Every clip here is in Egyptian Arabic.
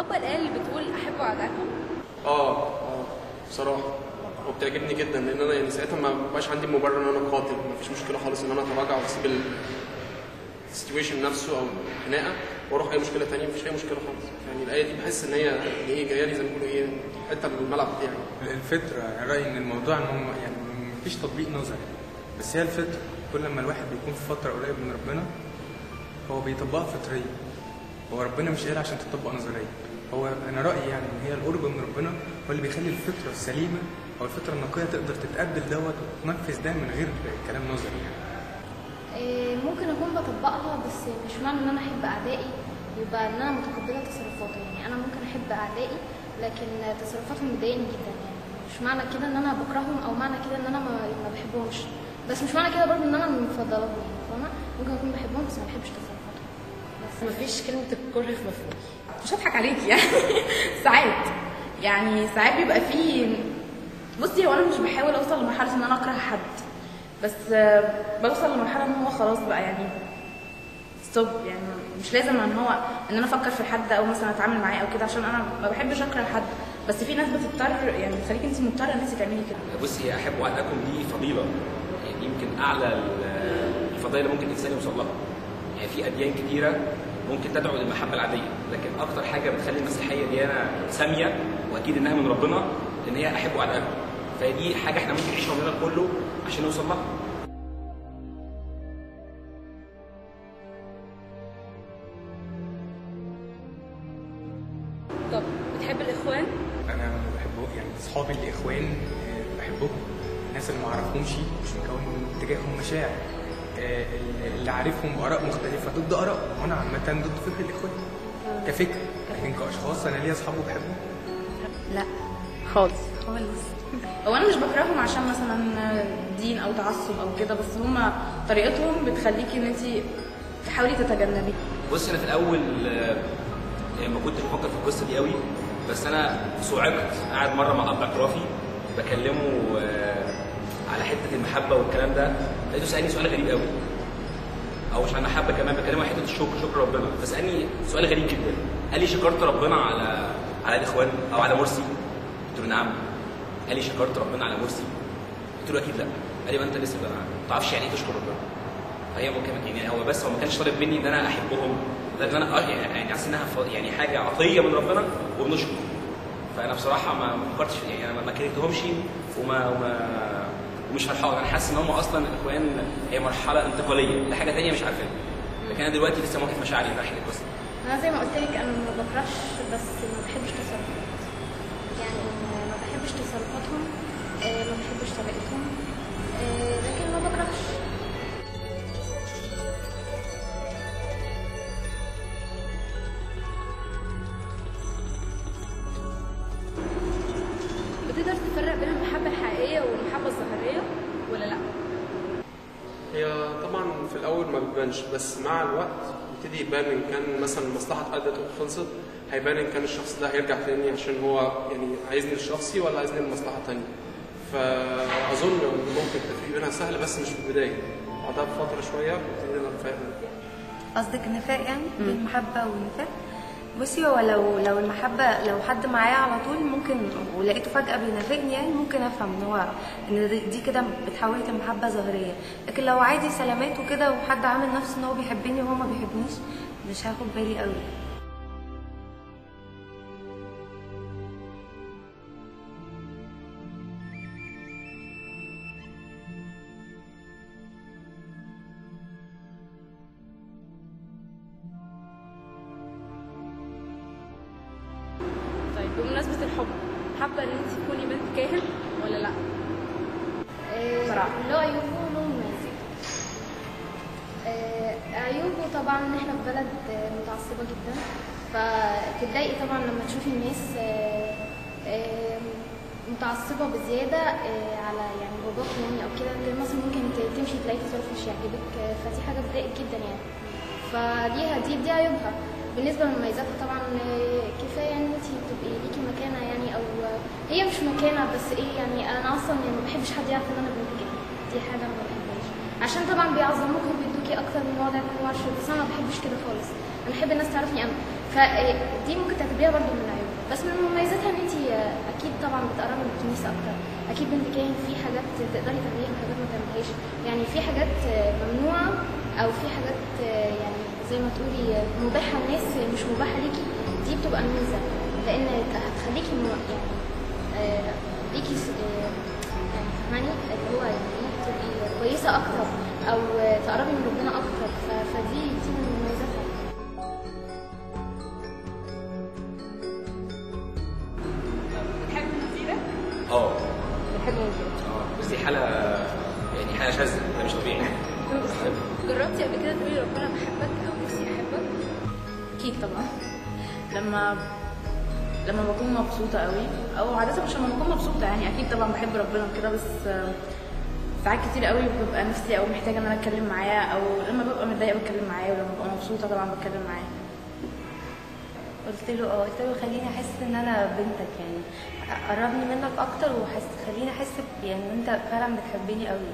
بتتقبل الايه اللي بتقول احبوا اعدائكم اه اه بصراحه وبتعجبني جدا لان انا يعني ساعتها ما بقاش عندي مبرر ان انا اقاتل ما فيش مشكله خالص ان انا اتراجع واسيب السيتويشن نفسه او الخناقه واروح اي مشكله تانية مفيش اي مشكله خالص يعني الايه دي بحس ان هي يعني ايه جايه لي زي ما بيقولوا ايه حته من الملعب بتاعي الفطرة أنا رأيي إن الموضوع إن هم يعني مفيش تطبيق نظري بس هي الفطرة كل ما الواحد بيكون في فترة قريب من ربنا هو بيطبقها فطريا هو ربنا مش قال عشان تطبق نظريا هو أنا رأيي يعني إن هي القرب من ربنا هو اللي بيخلي الفطرة السليمة أو الفطرة النقية تقدر تتقبل دوت وتنفذ ده من غير كلام نظري يعني إيه، ممكن اكون بطبقها بس مش معنى ان انا احب اعدائي يبقى ان انا متقبله تصرفاتهم يعني انا ممكن احب اعدائي لكن تصرفاتهم بتضايقني جدا يعني مش معنى كده ان انا بكرههم او معنى كده ان انا ما, ما بحبهمش بس مش معنى كده برضه ان انا مفضلهم يعني فاهمه ممكن اكون بحبهم بس ما بحبش تصرفاتهم بس مفيش كلمة الكره في مفهومي مش هضحك عليكي يعني ساعات يعني ساعات بيبقى فيه بصي هو انا مش بحاول اوصل لمرحلة ان انا اكره حد بس آه، بوصل لمرحلة ان هو خلاص بقى يعني ستوب يعني مش لازم ان هو ان انا افكر في حد او مثلا اتعامل معاه او كده عشان انا ما بحبش اكره حد بس في ناس بتضطر يعني بتخليك انت مضطره ان انت تعملي كده بصي احب اعدائكم دي فضيله يعني يمكن اعلى ال- الفضائل اللي ممكن الانسان يوصل لها يعني في اديان كتيره ممكن تدعو للمحبه العاديه لكن اكتر حاجه بتخلي المسيحيه ديانه ساميه واكيد انها من ربنا ان هي احب اعدائكم فدي حاجه احنا ممكن نعيش عمرنا كله عشان نوصل لها طب بتحب الاخوان انا بحبه يعني اصحابي اللي اخوان آه، بحبهم الناس اللي ما اعرفهمش مش مكون اتجاههم مشاعر آه، اللي عارفهم اراء مختلفه ضد اراء وانا عامه ضد فكر الاخوان كفكر لكن كاشخاص انا ليا اصحاب وبحبهم لا خالص خالص هو انا مش بكرههم عشان مثلا دين او تعصب او كده بس هما طريقتهم بتخليكي ان انت تحاولي تتجنبي بص انا في الاول آه، يعني ما كنتش بفكر في القصه دي قوي بس انا صعقت قاعد مره مع اب اعترافي بكلمه آه، على حته المحبه والكلام ده لقيته سالني سؤال غريب قوي او مش عن المحبه كمان بكلمه عن حته الشكر شكر ربنا فسالني سؤال غريب جدا قال لي شكرت ربنا على على الاخوان او على مرسي قلت له نعم قال لي شكرت ربنا على مرسي قلت له اكيد لا قال لي ما انت لسه بقى ما تعرفش يعني ايه تشكر ربنا فهي ممكن يعني هو بس هو ما كانش طالب مني ان انا احبهم لكن انا أه يعني يعني حاسس انها ف- يعني حاجه عطيه من ربنا وبنشكر فانا بصراحه ما ما فكرتش في يعني انا ما كرهتهمش وما وما ومش فرحان انا حاسس ان هم اصلا الاخوان هي مرحله انتقاليه لحاجه ثانيه مش عارفينها لكن انا دلوقتي لسه موقف مشاعري ناحيه القصه انا زي ما قلت لك انا ما بكرهش بس ما بحبش تصرفات يعني ما بحبش تصرفاتهم آه، ما بحبش طريقتهم آه، لكن ما بكرهش بتقدر تفرق بين المحبه الحقيقيه والمحبه الظاهريه ولا لا هي طبعا في الاول ما بتبانش بس مع الوقت بيبتدي يبان ان كان مثلا المصلحه اتأدت وخلصت هيبان ان كان الشخص ده هيرجع تاني عشان هو يعني عايزني لشخصي ولا عايزني لمصلحه تانية فاظن ان ممكن التفريق بينها سهل بس مش في البدايه بعدها بفتره شويه بنبتدي نقدر نفهم قصدك النفاق يعني بالمحبة والنفاق بصي هو لو لو المحبة لو حد معايا على طول ممكن ولقيته فجأة بينافقني يعني ممكن افهم ان هو ان دي دي كده بتحولت المحبة ظاهرية لكن لو عادي سلامات وكده وحد عامل نفسه ان هو بيحبني وهو ما بيحبنيش مش هاخد بالي قوي طيب بمناسبه الحب حابه ان انت تكوني بنت كاهن ولا لا آه، صراحة. له عيوبه وله مميزاته آه، عيوبه طبعا ان احنا في بلد آه، متعصبه جدا فتتضايقي طبعا لما تشوفي الناس آه، آه، متعصبه بزياده آه، على يعني باباك يعني او كده كده مثلا ممكن ت- تمشي تلاقي تصرف مش يعجبك آه، فدي حاجه بتضايقك جدا يعني فليها دي دي عيوبها بالنسبه لمميزاتها طبعا آه، كفايه ان انت تبقي ليكي مكانه يعني او آه، هي مش مكانه بس ايه يعني انا اصلا يعني ما بحبش حد يعرف ان انا بنت كده دي حاجه ما بحبهاش عشان طبعا بيعظموك وبيدوكي اكتر من وضعك من ورشه بس انا ما بحبش كده خالص انا بحب الناس تعرفني انا فدي ممكن تعتبريها برضو من العيوب بس من مميزاتها ان انت اكيد طبعا بتقربي من الكنيسه اكتر اكيد بنت كاهن في حاجات تقدري تعمليها وحاجات ما تعمليهاش يعني في حاجات ممنوعه او في حاجات يعني زي ما تقولي مباحه لناس مش مباحه ليكي دي بتبقى ميزه لان هتخليكي مو- يعني آه، ليكي س- آه، يعني فاهماني اللي هو يعني ايه تبقي كويسه اكتر او آه، تقربي من ربنا اكتر ف- فدي دي من مميزاتها بتحب المزيدة؟ اه بتحب المزيدة اه بس دي حاله يعني حاله شاذه ده مش طبيعي جربتي قبل كده تقولي ربنا بحبك او نفسي احبك؟ اكيد طبعا لما لما بكون مبسوطه قوي او عاده مش لما بكون مبسوطه يعني اكيد طبعا بحب ربنا وكده بس آه، ساعات كتير قوي ببقى نفسي او محتاجه ان انا اتكلم معاه او لما ببقى متضايقه بتكلم معاه ولما ببقى مبسوطه طبعا بتكلم معاه قلت له اه قلت له خليني احس ان انا بنتك يعني قربني منك اكتر وحس خليني احس ب- يعني ان انت فعلا بتحبني قوي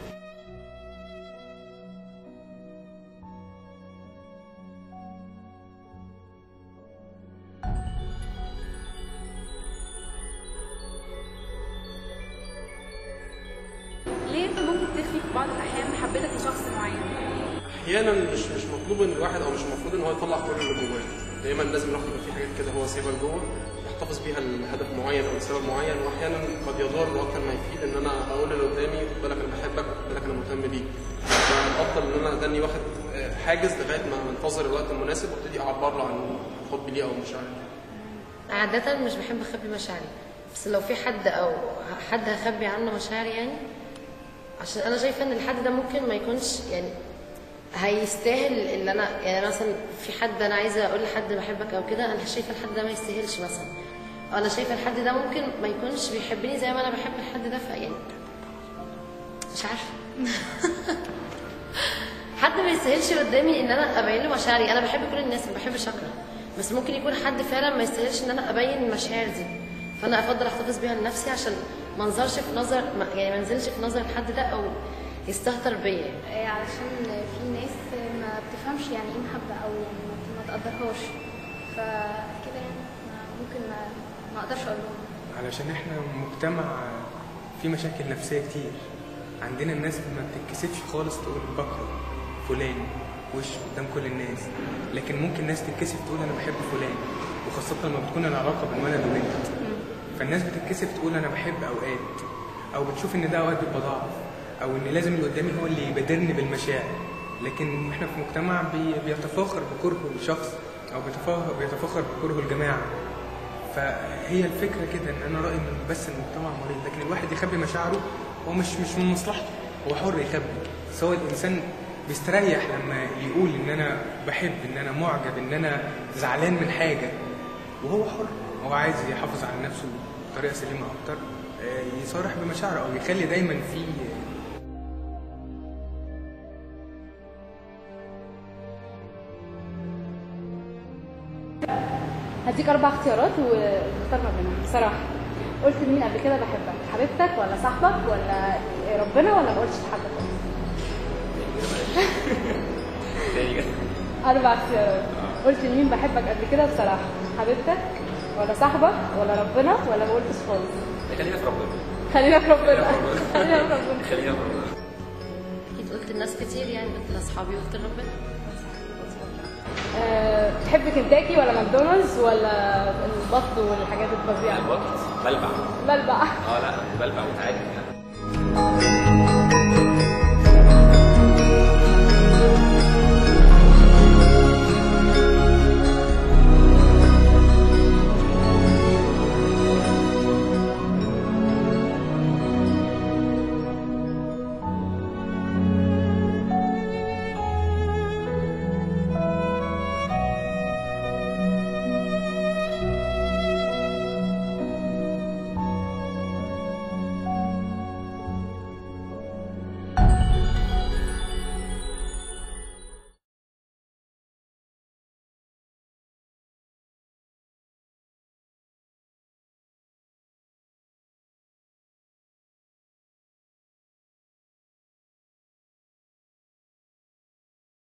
ليه انت ممكن تخفي في بعض الاحيان محبتك لشخص معين؟ احيانا مش مش مطلوب ان الواحد او مش المفروض ان هو يطلع كل اللي جواه دايما لازم الواحد يبقى في حاجات كده هو سايبها لجوه يحتفظ بيها لهدف معين او لسبب معين واحيانا قد يضر اكتر ما يفيد ان انا اقول اللي قدامي خد بالك انا بحبك خد بالك انا مهتم بيك فالافضل ان انا اداني واخد آه، حاجز لغايه ما منتظر الوقت المناسب وابتدي اعبر له عن حبي ليه او مشاعري عادة مش بحب أخبي مشاعري بس لو في حد أو حد هخبي عنه مشاعري يعني عشان أنا شايفة إن الحد ده ممكن ما يكونش يعني هيستاهل اللي أنا يعني مثلا في حد أنا عايزة أقول لحد بحبك أو كده أنا شايفة الحد ده ما يستاهلش مثلا أو أنا شايفة الحد ده ممكن ما يكونش بيحبني زي ما أنا بحب الحد ده فيعني مش عارفة حد ما يستاهلش قدامي ان انا ابين له مشاعري انا بحب كل الناس ما بحبش اكره بس ممكن يكون حد فعلا ما يستاهلش ان انا ابين المشاعر دي فانا افضل احتفظ بيها لنفسي عشان ما انظرش في نظر ما- يعني ما انزلش في نظر الحد ده او يستهتر بيا آه، علشان في ناس ما بتفهمش يعني ايه محبة او يعني ما- ما تقدرهاش فكده يعني ما- ممكن ما ما اقدرش اقول لهم علشان احنا مجتمع فيه مشاكل نفسية كتير عندنا الناس ما بتتكسفش خالص تقول بكره فلان وش قدام كل الناس لكن ممكن ناس تتكسف تقول انا بحب فلان وخاصة لما بتكون العلاقة بين ولد وبنت فالناس بتتكسف تقول انا بحب اوقات او بتشوف ان ده اوقات بيبقى ضعف او ان لازم اللي قدامي هو اللي يبادرني بالمشاعر لكن احنا في مجتمع بي- بيتفاخر بكرهه لشخص او بيتفاخر بيتفاخر بكرهه الجماعه فهي الفكره كده ان انا رايي ان بس المجتمع مريض لكن الواحد يخبي مشاعره هو مش مش من مصلحته هو حر يخبي بس هو الانسان بيستريح لما يقول ان انا بحب ان انا معجب ان انا زعلان من حاجه وهو حر هو عايز يحافظ على نفسه بطريقه سليمه اكتر آه، يصارح بمشاعره او يخلي دايما في هديك اربع اختيارات وتختار ما بينهم بصراحه قلت لمين قبل كده بحبك حبيبتك ولا صاحبك ولا ربنا ولا ما قلتش لحد خالص تاني كده اربع اختيارات قلت لمين بحبك قبل كده بصراحه حبيبتك ولا صاحبك ولا ربنا ولا ما قلتش خالص خلينا في ربنا خلينا في ربنا خلينا في خلينا في ربنا خلينا في ربنا اكيد قلت لناس كتير يعني قلت لاصحابي وقلت لربنا أه تحب كنتاكي ولا ماكدونالدز ولا البط والحاجات الفظيعه الوقت بلبع بلبع اه لا بلبع متعادل يعني